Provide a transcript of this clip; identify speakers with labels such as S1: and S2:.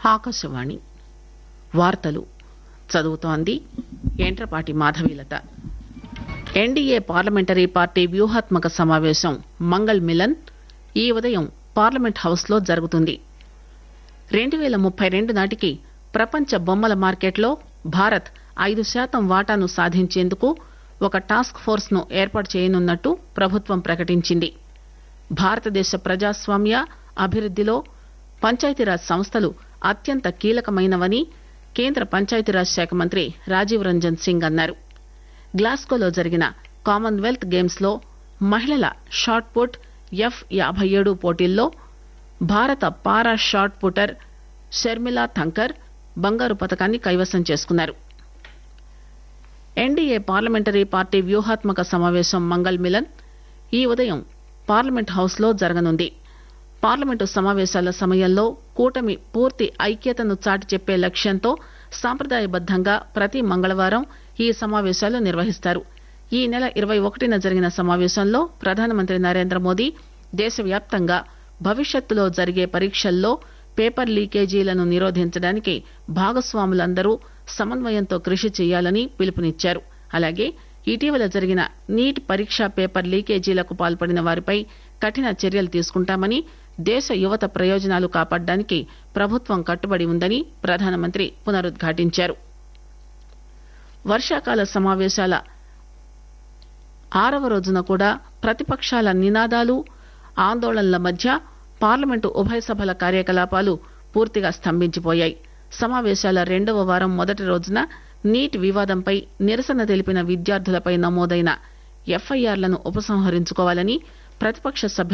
S1: ఆకాశవాణి వార్తలు చదువుతోంది Yentrapati Madhavilatha NDA parliamentary party వ్యూహాత్మక సమావేశం మంగళ్ మిలన్ ఈ ఉదయం పార్లమెంట్ హౌస్ లో జరుగుతుంది రెండు పేల ముప్పై రెండు నాటికి ప్రపంచ బొమ్మల మార్కెట్లో భారత్ ఐదు శాతం వాటాను సాధించేందుకు ఒక టాస్క్ ఫోర్స్ ను ఏర్పాటు చేయనున్నట్టు ప్రభుత్వం ప్రకటించింది భారతదేశ ప్రజాస్వామ్య అభివృద్దిలో పంచాయతీరాజ్ సంస్థలు అత్యంత కీలకమైనవని కేంద్ర పంచాయతీరాజ్ శాఖ మంత్రి రాజీవ్ రంజన్ సింగ్ అన్నారు గ్లాస్గోలో జరిగిన కామన్వెల్త్ గేమ్స్ లో మహిళల షాట్ పుట్ ఎఫ్ యాబై ఏడు పోటీల్లో భారత పారా షాట్ పుటర్ షర్మిలా థంకర్ బంగారు పతకాన్ని కైవసం చేసుకున్నారు ఎన్డీఏ పార్లమెంటరీ పార్టీ వ్యూహాత్మక సమావేశం మంగళ్ మిలన్ ఈ ఉదయం పార్లమెంట్ హౌస్ లో జరగనుంది పార్లమెంటు సమావేశాల సమయంలో కూటమి పూర్తి ఐక్యతను చాటి చెప్పే లక్ష్యంతో సాంప్రదాయబద్దంగా ప్రతి మంగళవారం ఈ సమావేశాలు నిర్వహిస్తారు ఈ నెల ఇరవై ఒకటిన జరిగిన సమావేశంలో ప్రధానమంత్రి నరేంద్ర మోదీ దేశవ్యాప్తంగా భవిష్యత్తులో జరిగే పరీక్షల్లో పేపర్ లీకేజీలను నిరోధించడానికి భాగస్వాములందరూ సమన్వయంతో కృషి చేయాలని పిలుపునిచ్చారు అలాగే ఇటీవల జరిగిన నీట్ పరీక్షా పేపర్ లీకేజీలకు పాల్పడిన వారిపై కఠిన చర్యలు తీసుకుంటామని దేశ యువత ప్రయోజనాలు కాపాడడానికి ప్రభుత్వం కట్టుబడి ఉందని ప్రధానమంత్రి పునరుద్ఘాటించారు వర్షాకాల సమావేశాల ఆరవ రోజున కూడా ప్రతిపక్షాల నినాదాలు ఆందోళనల మధ్య పార్లమెంటు ఉభయ సభల కార్యకలాపాలు పూర్తిగా స్తంభించిపోయాయి సమావేశాల రెండవ వారం మొదటి రోజున నీట్ వివాదంపై నిరసన తెలిపిన విద్యార్థులపై నమోదైన ఎఫ్ఐఆర్లను ఉపసంహరించుకోవాలని ప్రతిపక్ష సభ్యులు